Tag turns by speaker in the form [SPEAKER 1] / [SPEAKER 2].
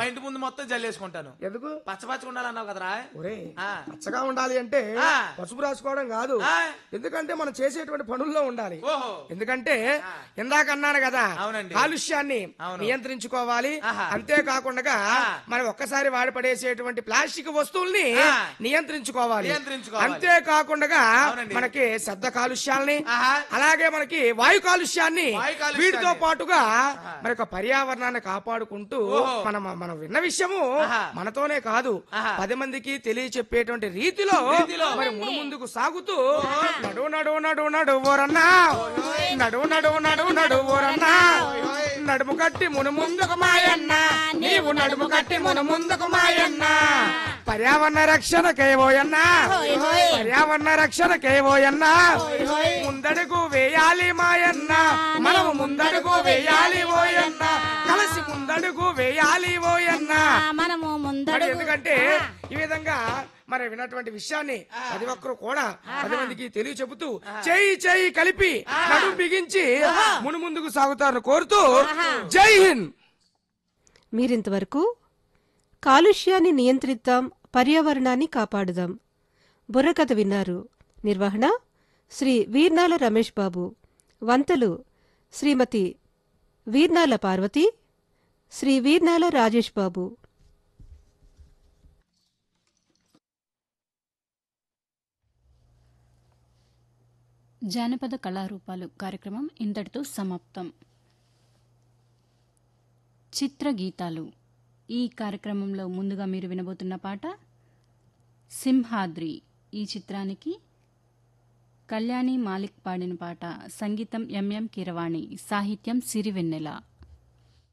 [SPEAKER 1] ఇంటి ముందు మొత్తం జల్లేసుకుంటాను
[SPEAKER 2] ఎందుకు
[SPEAKER 1] పచ్చ పచ్చగా ఉండాలన్నావు కదరా
[SPEAKER 2] ఒరే
[SPEAKER 1] ఆ.
[SPEAKER 2] పచ్చగా ఉండాలి అంటే
[SPEAKER 1] ఆ.
[SPEAKER 2] పసుపు రాసుకోవడం కాదు
[SPEAKER 1] ఆ.
[SPEAKER 2] ఎందుకంటే మనం చేసేటువంటి పనుల్లో ఉండాలి
[SPEAKER 1] ఓహో
[SPEAKER 2] ఎందుకంటే ఇందాక అన్నాను కదా
[SPEAKER 1] అవునండి.
[SPEAKER 2] కాలుష్యాన్ని
[SPEAKER 1] అవును.
[SPEAKER 2] నియంత్రించుకోవాలి
[SPEAKER 1] ఆహా.
[SPEAKER 2] అంతేకాకుండా
[SPEAKER 1] ఆ.
[SPEAKER 2] మనం ఒక్కసారి వాడి పడేసేటువంటి ప్లాస్టిక్ వస్తువుల్ని
[SPEAKER 1] ఆ.
[SPEAKER 2] నియంత్రించుకోవాలి
[SPEAKER 1] నియంత్రించుకోవాలి.
[SPEAKER 2] అంతేకాకుండా
[SPEAKER 1] అవునండి.
[SPEAKER 2] మనకి శబ్ద కాలుష్యాల్ని
[SPEAKER 1] ఆహా.
[SPEAKER 2] అలాగే మనకి వాయు కాలుష్యాన్ని
[SPEAKER 1] వాయు కాలుష్యాన్ని.
[SPEAKER 2] వీటితో పాటుగా మరి యొక్క పర్యావరణాన్ని కాపాడుకుంటూ
[SPEAKER 1] ఓహో.
[SPEAKER 2] మనం మనం విన్న విషయము
[SPEAKER 1] ఆహా.
[SPEAKER 2] మనతోనే కాదు
[SPEAKER 1] ఆహా.
[SPEAKER 2] పది మందికి తెలియచెప్పేటువంటి రీతిలో
[SPEAKER 1] రీతిలో.
[SPEAKER 2] మరి ముందు ముందుకు సాగుతూ నడు నడు నడు నడు ఓరన్నా నడు నడు నడు నడు ఓరన్నా నడుము కట్టి మును ముందుకు మాయన్న నీవు నడుము కట్టి మును ముందుకు మాయన్న పర్యావరణ రక్షణకే ఓయన్నా పర్యావరణ రక్షణకే ఓయన్నా ముందడుగు వేయాలి మాయన్న మనము ముందడుగు వేయాలి ఓయన్న కలిసి ముందడుగు వేయాలి ఓయన్న
[SPEAKER 3] మనము
[SPEAKER 2] మరి
[SPEAKER 3] ముందడుగు
[SPEAKER 2] ఎందుకంటే ఈ విధంగా మరి విన్నటువంటి విషయాన్ని ప్రతి ఒక్కరు కూడా పది మందికి తెలియ చెబుతూ చేయి చేయి కలిపి నడుం బిగించి మును ముందుకు సాగుతారని కోరుతూ జై హింద్
[SPEAKER 4] మీరింతవరకు కాలుష్యాన్ని నియంత్రిద్దాం పర్యావరణాన్ని కాపాడుదాం బుర్రకథ విన్నారు నిర్వహణ శ్రీ వీర్నాల రమేష్ బాబు వంతలు శ్రీమతి వీర్నాల పార్వతి శ్రీ వీర్నాల రాజేష్ బాబు
[SPEAKER 3] జానపద కళారూపాలు కార్యక్రమం ఇంతటితో సమాప్తం చిత్రగీతాలు ఈ కార్యక్రమంలో ముందుగా మీరు వినబోతున్న పాట సింహాద్రి ఈ చిత్రానికి కళ్యాణి మాలిక్ పాడిన పాట సంగీతం ఎంఎం కిరవాణి సాహిత్యం సిరివెన్నెల